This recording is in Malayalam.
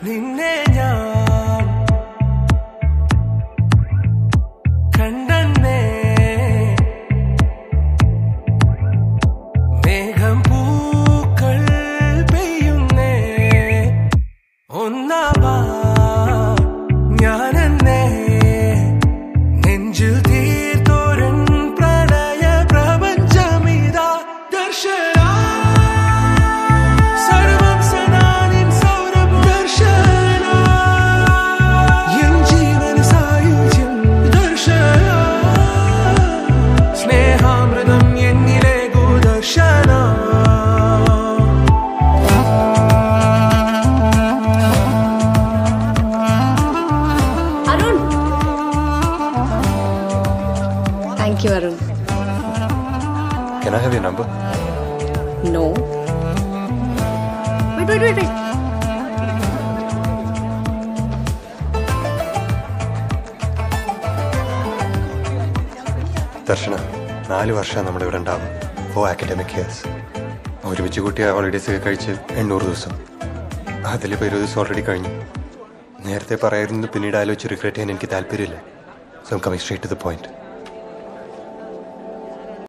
നിന്നെ ഞാൻ കണ്ടന്നേ മേഘം പൂക്കൾ പെയ്യുന്നേ ഒന്നാവാ ഞാനെന്നേ നെഞ്ചിൽ തീർത്തോരൻ പ്രണയ പ്രപഞ്ചമിതാ ദർശന സർവം സദാനിൻ സൗരഭം ദർശന എൻ ജീവൻ സായുജ്യം ദർശന സ്നേഹാമൃതം എന്നിലെ Darshana Arun thank you Arun Can I have your number? No wait wait wait Darshana നാല് വർഷം നമ്മുടെ ഇവിടെ ഉണ്ടാവും ഫോർ അക്കാഡമിക് ഇയേഴ്സ് ഒരുമിച്ച് കൂട്ടിയ ഹോളിഡേസ് ഒക്കെ കഴിച്ച് എണ്ണൂറ് ദിവസം അതിലിപ്പോൾ ഇരുപത് ദിവസം ഓൾറെഡി കഴിഞ്ഞു നേരത്തെ പറയായിരുന്നു പിന്നീട് ആലോചിച്ച് റിഗ്രറ്റ് ചെയ്യാൻ എനിക്ക് താല്പര്യമില്ല so coming straight to the point